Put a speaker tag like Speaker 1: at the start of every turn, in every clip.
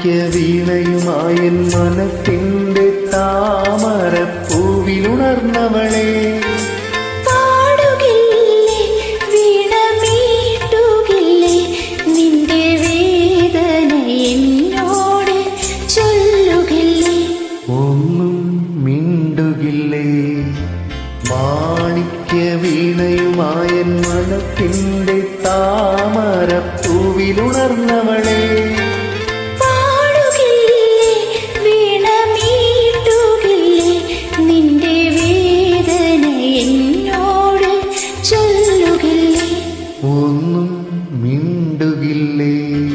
Speaker 1: വീണയുമായൻ മനത്തിൻ്റെ താമരപ്പൂവിലുണർന്നവളെ
Speaker 2: പാടുകില്ലേ വീണമീട്ടുകില്ലേ നിന്റെ വേദന എന്നോട് ചൊല്ലുകില്ലേ
Speaker 1: ഒന്നും മിണ്ടുകില്ലേ മാണിക്യ വീണയുമായൻ മനത്തിൻ്റെ താമരപ്പൂവിലുണർന്നവളെ
Speaker 2: പാടുകില്ലേ വീണമീട്ടുകില്ലേ നിന്റെ വേദന എന്നോട് ചൊല്ലുകില്ലേ
Speaker 1: ഒന്നും മിണ്ടുകില്ലേ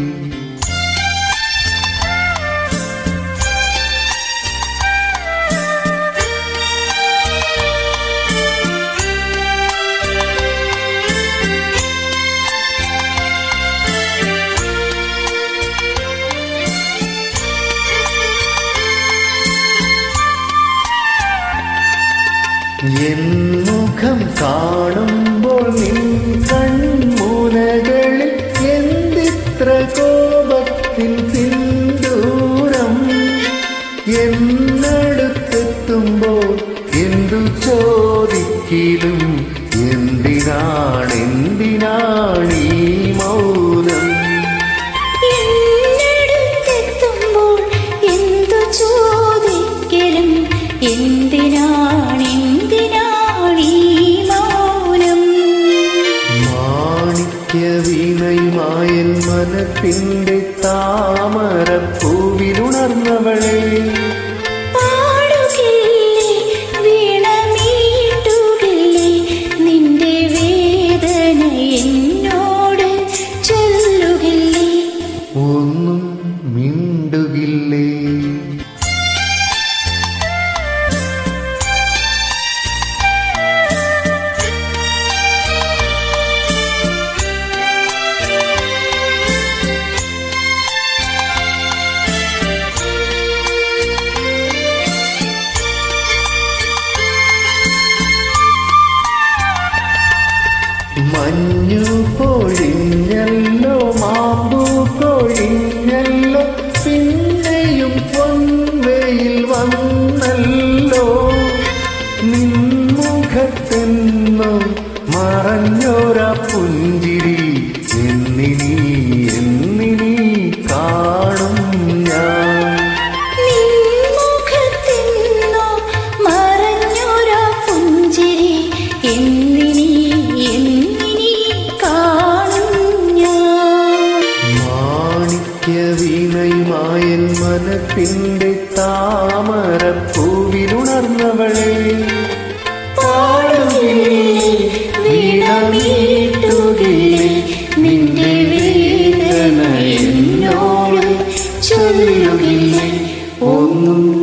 Speaker 1: എൻ മുഖം കാണുമ്പോൾ നിൻ കൺമുനകളിൽ എന്തിത്ര കോപത്തിൻ സിന്ദൂരം എന്നടുത്തെത്തുമ്പോൾ എന്തു ചോദിക്കിലും എന്തിനാണെന്തിനാണീ മൗനം
Speaker 2: എന്നടുത്തെത്തുമ്പോൾ എന്തു ചോദിക്കലും എന്തിനാണെന്തിനാണീ മൗനം
Speaker 1: മാണിക്യ വീണയുമായൻ മനത്തിൻ്റെ താമരപ്പൂവിലുണർന്നവളെ
Speaker 2: പാടുകില്ലേ വീണമീട്ടുകില്ലേ നിന്റെ വേദന എന്നോട് ചൊല്ലുകില്ലേ
Speaker 1: ഒന്നും മിണ്ടുകില്ലേ മഞ്ഞു പൊഴിഞ്ഞല്ലോ മാമ്പു പൊഴിഞ്ഞല്ലോ പിന്നെയും പൊൻവയിൽ വന്നല്ലോ നിൻമുഖത്തെന്നും മറഞ്ഞോര പുഞ്ചിരി എന്നിനി എന്നിനി കാണും ഞാൻ
Speaker 2: നിൻമുഖത്തെന്നോ മറഞ്ഞൊരാ പുഞ്ചിരി എന്നിനി എന്നിനി കാണും ഞാൻ
Speaker 1: മാണിക്യ വീണയുമായൻ മനത്തിൻ്റെ താമരപ്പൂവിലുണർന്നവളെ പാടുകില്ലേ വീണമീട്ടുകില്ലേ നിന്റെ വേദന എന്നോട് ചൊല്ലുകില്ലേ ഒന്നും